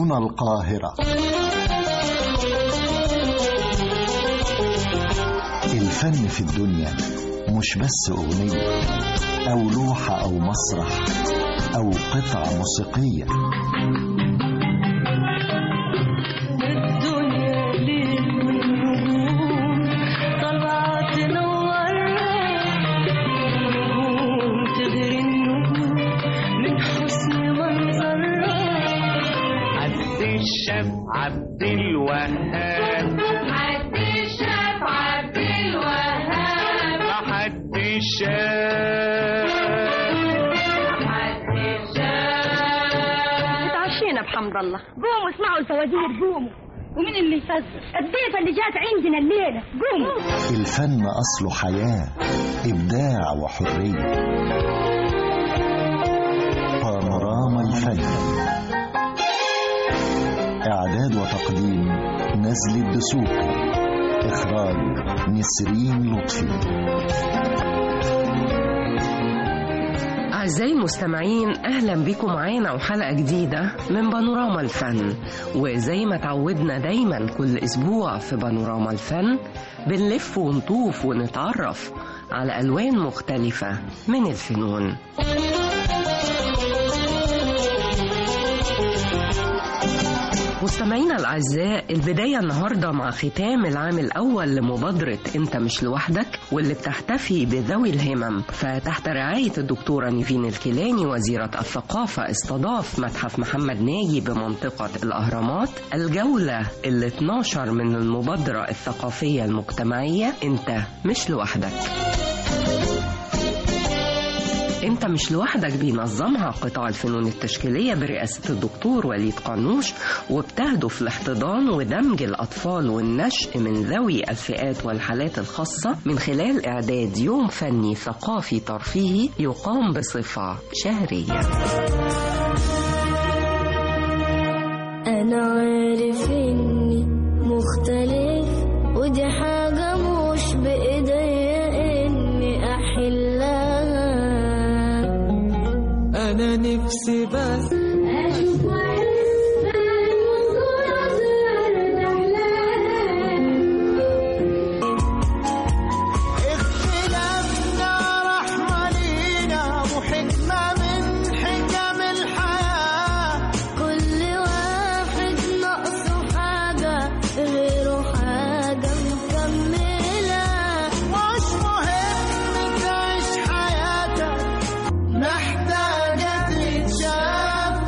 هنا القاهرة الفن في الدنيا مش بس أغنية أو لوحة أو مسرح أو قطعة موسيقية الدنيا ليل ونجوم طلعت تنورنا نجوم تغري النجوم من حسن منظرها عبد الشاف عبد الوهاب عبد الشاف عبد الوهاب حد الشاف عبد الشاف اتعشينا بحمد الله قوموا اسمعوا الفوازير قوموا ومين اللي يفزر الضيفة اللي جات عندنا الليلة قوموا الفن أصله حياة إبداع وحرية بانوراما الفن إعداد وتقديم نزل الدسوقي إخراج نسرين لطفي أعزائي المستمعين أهلا بكم معانا وحلقة جديدة من بانوراما الفن وزي ما تعودنا دايما كل أسبوع في بانوراما الفن بنلف ونطوف ونتعرف على ألوان مختلفة من الفنون مستمعينا الأعزاء البداية النهاردة مع ختام العام الأول لمبادرة أنت مش لوحدك واللي بتحتفي بذوي الهمم فتحت رعاية الدكتورة نيفين الكيلاني وزيرة الثقافة استضاف متحف محمد ناجي بمنطقة الأهرامات الجولة ال 12 من المبادرة الثقافية المجتمعية أنت مش لوحدك انت مش لوحدك بينظمها قطاع الفنون التشكيلية برئاسة الدكتور وليد قنوش وبتهدف لاحتضان ودمج الأطفال والنشء من ذوي الفئات والحالات الخاصة من خلال إعداد يوم فني ثقافي ترفيهي يقام بصفة شهرية أنا عارف إني مختلف ودي حاجة مش بإيديا إني أحلها انا نفسي بس أشوف وأحس اختلافنا رحمة لينا وحكمة من حكم الحياة كل واحد ناقصه حاجة غيره حاجة مكملة مش مهم تعيش حياتك محتاجة تتشاف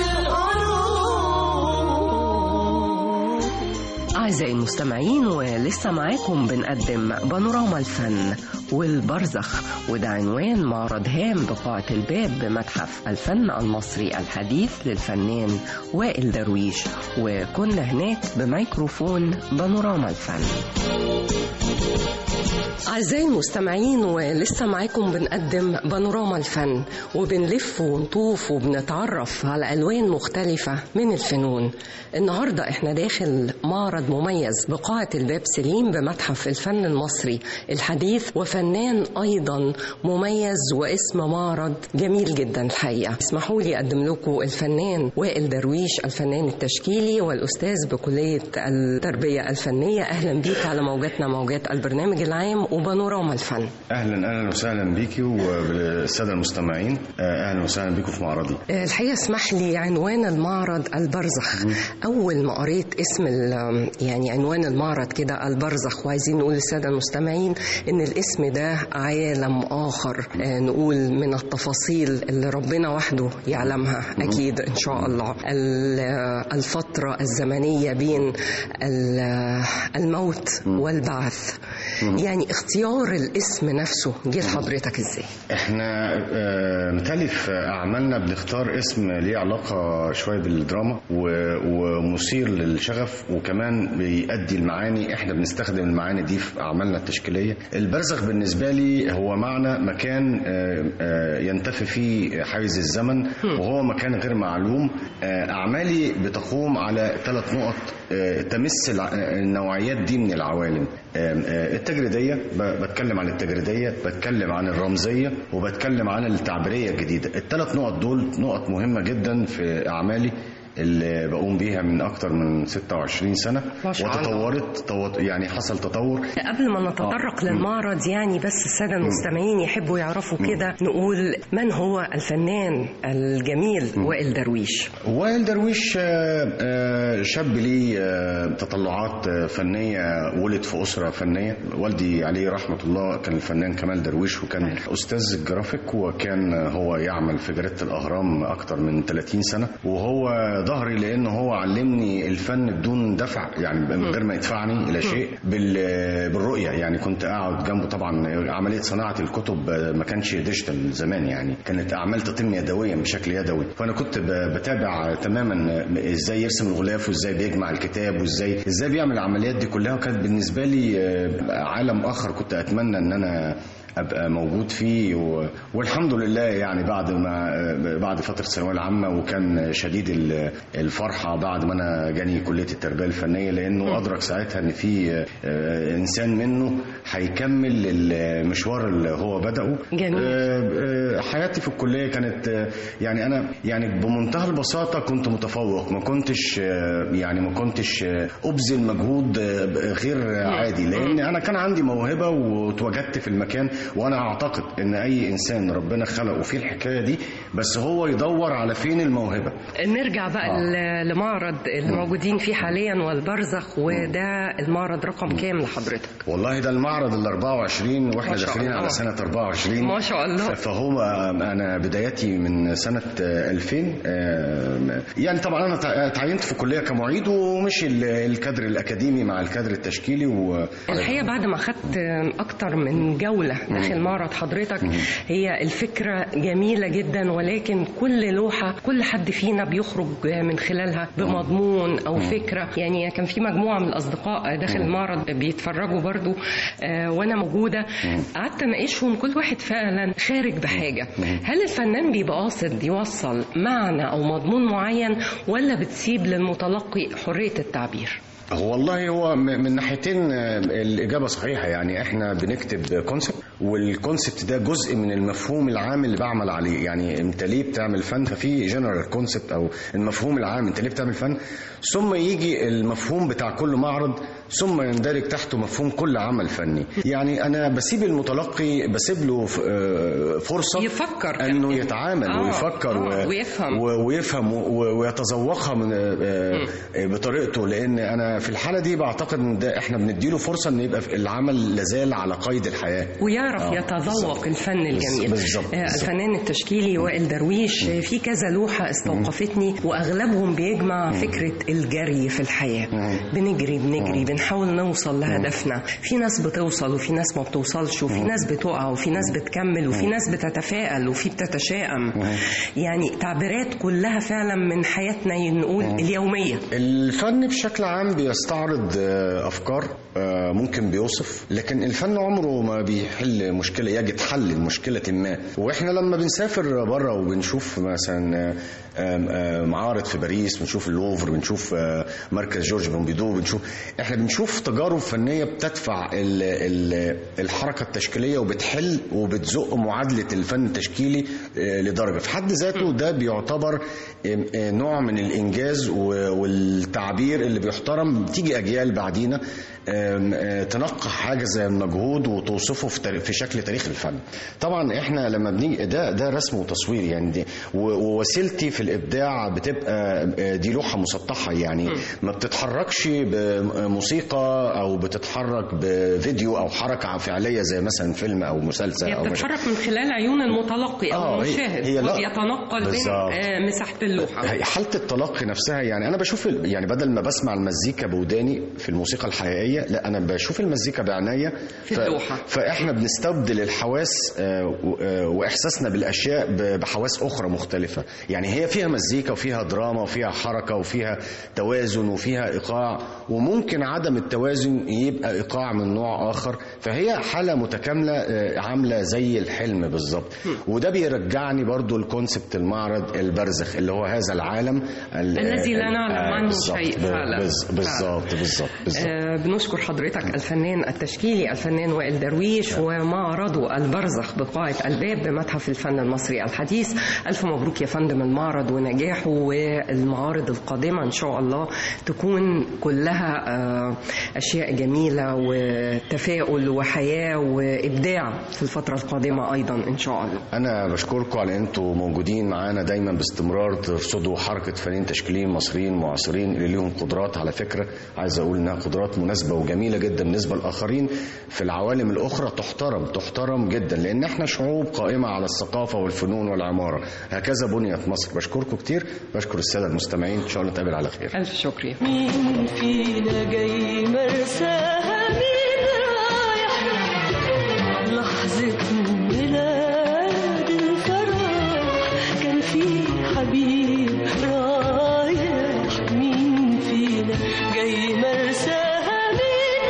بالقلوب أعزائي المستمعين ولسه معاكم بنقدم بانوراما الفن والبرزخ وده عنوان معرض هام بقاعة الباب بمتحف الفن المصري الحديث للفنان وائل درويش وكنا هناك بميكروفون بانوراما الفن أعزائي المستمعين ولسه معاكم بنقدم بانوراما الفن وبنلف ونطوف وبنتعرف على ألوان مختلفة من الفنون النهاردة احنا داخل معرض مميز بقاعة الباب سليم بمتحف الفن المصري الحديث وفنان أيضا مميز واسم معرض جميل جدا الحقيقة اسمحوا لي أقدم لكم الفنان وائل درويش الفنان التشكيلي والأستاذ بكلية التربية الفنية أهلا بيك على موجاتنا موجات البرنامج العام وبانوراما الفن اهلا اهلا وسهلا بيكي وبالساده المستمعين آه، اهلا وسهلا بيكم في معرضي الحقيقة اسمح لي عنوان المعرض البرزخ أول ما قريت اسم ال- يعني عنوان المعرض كده البرزخ وعايزين نقول للسادة المستمعين إن الاسم ده عالم آخر آه، نقول من التفاصيل اللي ربنا وحده يعلمها أكيد إن شاء الله ال- الفترة الزمنية بين ال- الموت والبعث يعني اختيار الاسم نفسه جه لحضرتك ازاي؟ احنا آه، متهيألي في اعمالنا بنختار اسم ليه علاقه شويه بالدراما و- ومثير للشغف وكمان بيأدي المعاني احنا بنستخدم المعاني دي في اعمالنا التشكيليه البرزخ بالنسبه لي هو معنى مكان آه، آه، ينتفي فيه حيز الزمن وهو مكان غير معلوم آه، اعمالي بتقوم على ثلاث نقط آه، تمس الع- النوعيات دي من العوالم آه، آه، التجريديه ب- بتكلم عن التجريديه بتكلم عن الرمزيه وبتكلم عن التعبيريه الجديده الثلاث نقط دول نقط مهمه جدا في اعمالي اللي بقوم بيها من اكتر من 26 سنه ما شاء الله. وتطورت طو- يعني حصل تطور قبل ما نتطرق للمعرض يعني بس السادة المستمعين يحبوا يعرفوا كده نقول من هو الفنان الجميل وائل درويش وائل درويش آه، آه، شاب ليه آه، تطلعات آه، فنية ولد في أسرة فنية والدي عليه رحمة الله كان الفنان كمال درويش وكان أستاذ الجرافيك وكان هو يعمل في جريدة الأهرام أكتر من 30 سنة وهو ظهري لأنه هو علمني الفن بدون دفع يعني من غير ما يدفعني إلى شيء بال- بالرؤية يعني كنت أقعد جنبه طبعا عملية صناعة الكتب آه، ما كانش ديجيتال زمان يعني كانت أعمال تتم يدويا بشكل يدوي فأنا كنت ب- بتابع تماما ازاي يرسم الغلاف وازاي بيجمع الكتاب وازاي ازاي بيعمل العمليات دي كلها وكانت بالنسبه لي آه، عالم اخر كنت اتمنى ان انا ابقى موجود فيه و... والحمد لله يعني بعد ما آه، بعد فتره الثانويه العامه وكان شديد ال- الفرحه بعد ما انا جاني كليه التربيه الفنيه لانه ادرك ساعتها ان في آه، انسان منه هيكمل المشوار اللي هو بداه جميل. آه، آه، حياتي في الكليه كانت آه، يعني انا يعني بمنتهى البساطه كنت متفوق ما كنتش آه، يعني ما كنتش آه، ابذل مجهود آه، غير عادي لان انا كان عندي موهبه واتوجدت في المكان وانا اعتقد ان اي انسان ربنا خلقه فيه الحكايه دي بس هو يدور على فين الموهبه نرجع بقى ل- لمعرض اللي موجودين فيه حاليا والبرزخ وده المعرض رقم كام لحضرتك والله ده المعرض ال 24 واحنا ما شاء داخلين الله. على سنه 24 ما شاء الله. فهو انا بدايتي من سنه 2000 آم، يعني طبعا انا تع- تعينت في الكليه كمعيد ومشي ال- الكادر الاكاديمي مع الكادر التشكيلي و الحقيقه بعد ما خدت اكتر من جوله داخل معرض حضرتك هي الفكره جميله جدا ولكن كل لوحه كل حد فينا بيخرج من خلالها بمضمون او فكره يعني كان في مجموعه من الاصدقاء داخل المعرض بيتفرجوا برضو آه، وانا موجوده قعدت اناقشهم كل واحد فعلا خارج بحاجه هل الفنان بيبقى قاصد يوصل معنى او مضمون معين ولا بتسيب للمتلقي حريه التعبير هو والله هو م- من ناحيتين آه، الإجابة صحيحة يعني إحنا بنكتب كونسبت والكونسبت ده جزء من المفهوم العام اللي بعمل عليه يعني أنت ليه بتعمل فن ففي جنرال كونسبت أو المفهوم العام أنت ليه بتعمل فن ثم يجي المفهوم بتاع كل معرض ثم يندرج تحته مفهوم كل عمل فني يعني أنا بسيب المتلقي بسيب له ف- آه، فرصة يفكر انه كمان. يتعامل آه، ويفكر آه، و- ويفهم. و- ويفهم و- ويتذوقها من آه، آه، بطريقته لان انا في الحاله دي بعتقد ان ده احنا بنديله فرصه ان يبقى في- العمل لازال على قيد الحياه ويعرف آه، يتذوق بالظبط. الفن الجميل بالظبط، آه، بالظبط. الفنان التشكيلي وائل درويش آه، في كذا لوحة استوقفتني وأغلبهم بيجمع فكرة الجري في الحياة بنجري بنجري بنحاول نوصل لهدفنا في ناس بتوصل وفي ناس ما بتوصلش وفي ناس بتقع وفي ناس بتكمل وفي ناس بتتفائل وفي بتتشائم يعني تعبيرات كلها فعلا من حياتنا نقول اليومية الفن بشكل عام بيستعرض آه، افكار آه، ممكن بيوصف لكن الفن عمره ما بيحل مشكله يجد حل لمشكله ما واحنا لما بنسافر بره وبنشوف مثلا آه، آم، آه، معارض في باريس بنشوف اللوفر بنشوف آه، مركز جورج بومبيدو بنشوف احنا بنشوف تجارب فنيه بتدفع ال- ال- الحركه التشكيليه وبتحل وبتزق معادله الفن التشكيلي آه، لدرجه في حد ذاته ده بيعتبر آم، آه، نوع من الانجاز و- والتعبير اللي بيحترم تيجي اجيال بعدينا آم، آه، تنقح حاجه زي المجهود وتوصفه في تاريخ- في شكل تاريخ الفن طبعا احنا لما بنيجي ده ده رسم وتصوير يعني دي و- ووسيلتي في الابداع بتبقى آه، دي لوحه مسطحه يعني ما بتتحركش بموسيقى او بتتحرك بفيديو او حركه فعليه زي مثلا فيلم او مسلسل هي او مش بتتحرك من خلال عيون المتلقي أو آه، هي- المشاهد هي لا. وبيتنقل بين بالظبط. آه، مساحة اللوحة هي حاله التلقي نفسها يعني انا بشوف ال- يعني بدل ما بسمع المزيكا بوداني في الموسيقى الحقيقيه لا انا بشوف المزيكا بعناية في اللوحة. فاحنا بنستبدل الحواس آه، و- آه، واحساسنا بالاشياء ب- بحواس اخرى مختلفه يعني هي فيها مزيكا وفيها دراما وفيها حركه وفيها توازن وفيها ايقاع وممكن عدم التوازن يبقى ايقاع من نوع اخر فهي حاله متكامله آه، عامله زي الحلم بالظبط وده بيرجعني برضو لكونسبت المعرض البرزخ اللي هو هذا العالم ال- الذي لا ال- نعلم آه، عنه شيء ب- فعلا بز- بالظبط بالظبط بالظبط آه، بنشكر حضرتك الفنان التشكيلي الفنان وائل درويش ومعرضه البرزخ بقاعة الباب بمتحف الفن المصري الحديث ألف مبروك يا فندم المعرض ونجاحه والمعارض القادمة إن شاء الله تكون كلها آه، أشياء جميلة وتفاؤل وحياة وإبداع في الفترة القادمة أيضا إن شاء الله انا بشكركم على انتوا موجودين معانا دايما باستمرار ترصدوا حركه فنانين تشكيليين مصريين معاصرين اللي ليهم قدرات على فكره عايز اقول انها قدرات مناسبه وجميله جدا بالنسبه للاخرين في العوالم الاخرى تحترم تحترم جدا لان احنا شعوب قائمه على الثقافه والفنون والعماره هكذا بنيت مصر بشكركم كتير بشكر الساده المستمعين ان شاء الله نتقابل على خير ألف شكر يا مين فينا جاي مرساها مين رايح لحظة ميلاد الفرح كان في حبيب رايح مين فينا جاي مرساها مين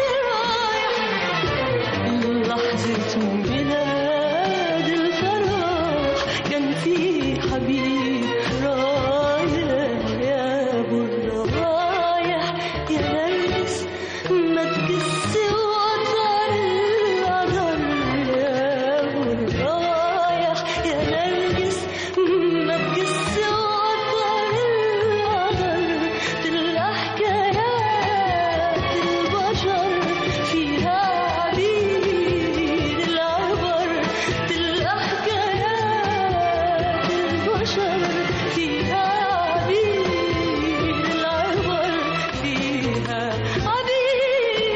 رايح لحظة ميلاد الفرح كان في حبيب رايح يا ابو الروايح يا نرجس ما تجس وقدر القدر يا ابو الروايح يا نرجس ما تجس وقدر القدر تلقى حكايات البشر فيها عبيد العبر تلقى حكايات البشر فيها عبيد العبر فيها عبيد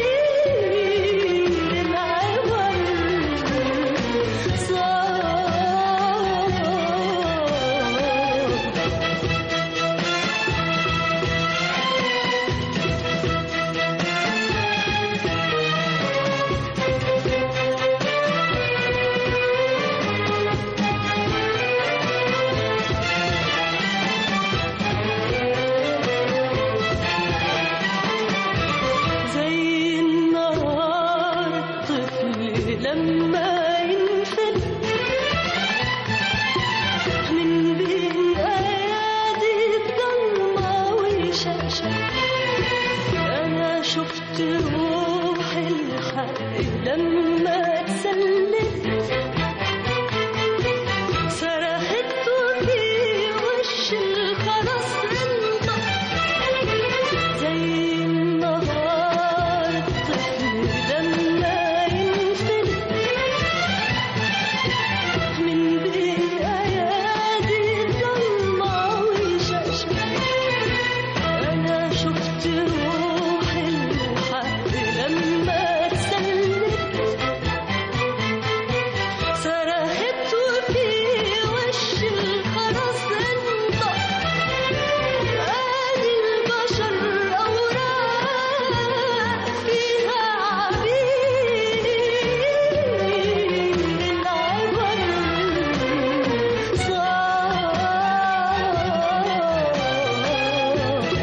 العبر صار زي النهار الطفل لما ينفل من بين ايادي الضلمه وشاشه انا شفت روح الحق لما اتسلت صرخت وفي وش الخلاص انطق زي النهار الطفل لما ينفل من بين ايادي الضلمه وشاشه انا شفت روح الحق لما اتسلت صرخت وفي وش الخلاص انطق آدي البشر أوراق فيها عبيد العبر صار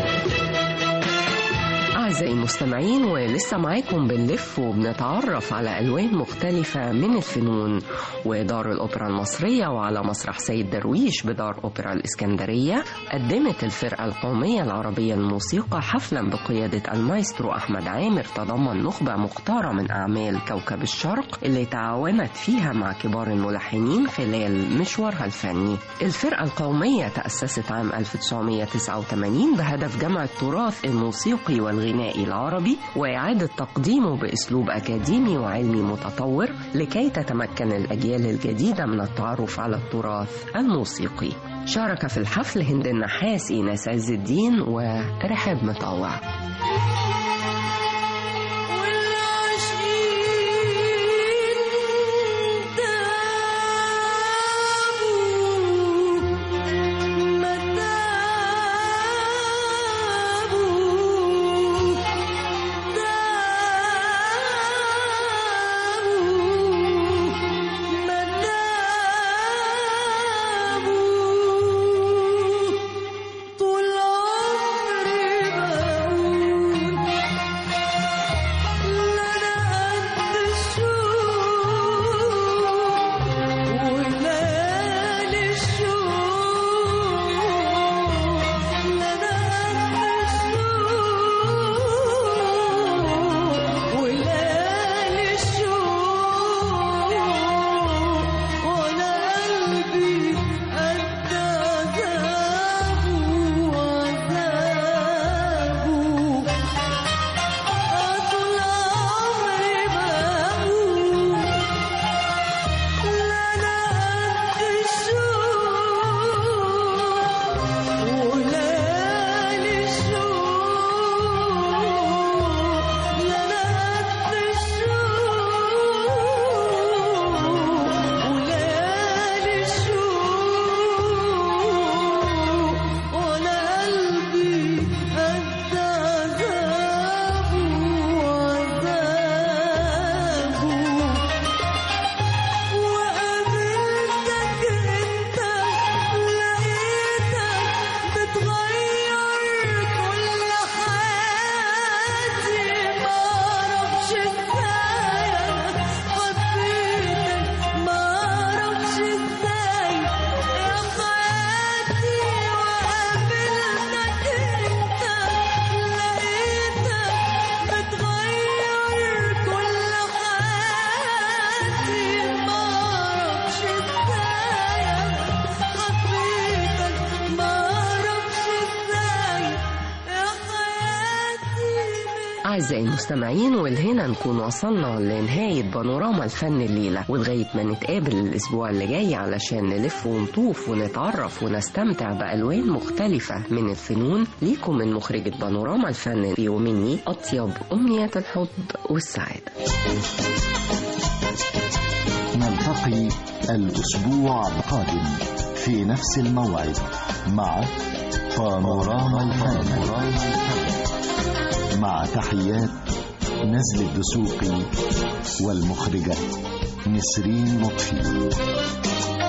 أعزائي المستمعين ولسه معاكم بنلف وبنتعرف على ألوان مختلفة من الفنون ودار الأوبرا المصرية وعلى مسرح سيد درويش بدار أوبرا الإسكندرية قدمت الفرقة القومية العربية للموسيقى حفلا بقيادة المايسترو أحمد عامر تضمن نخبة مختارة من أعمال كوكب الشرق اللي تعاونت فيها مع كبار الملحنين خلال مشوارها الفني الفرقة القومية تأسست عام 1989 بهدف جمع التراث الموسيقي والغنائي العربي وإعادة تقديمه بأسلوب أكاديمي وعلمي متطور لكي تتمكن الأجيال الجديدة من التعرف على التراث الموسيقي شارك في الحفل هند النحاس إيناس عز الدين ورحاب مطوع والعاشقين تابوا ما تابوا تابوا ما تابوا طول عمري بقول أعزائي المستمعين والهنا نكون وصلنا لنهاية بانوراما الفن الليلة ولغاية ما نتقابل الأسبوع اللي جاي علشان نلف ونطوف ونتعرف ونستمتع بألوان مختلفة من الفنون ليكم من مخرجة بانوراما الفن في ومني أطيب أمنيات الحب والسعادة نلتقي الأسبوع القادم في نفس الموعد مع بانوراما الفن مع تحيات نزل الدسوقي والمخرجة نسرين لطفي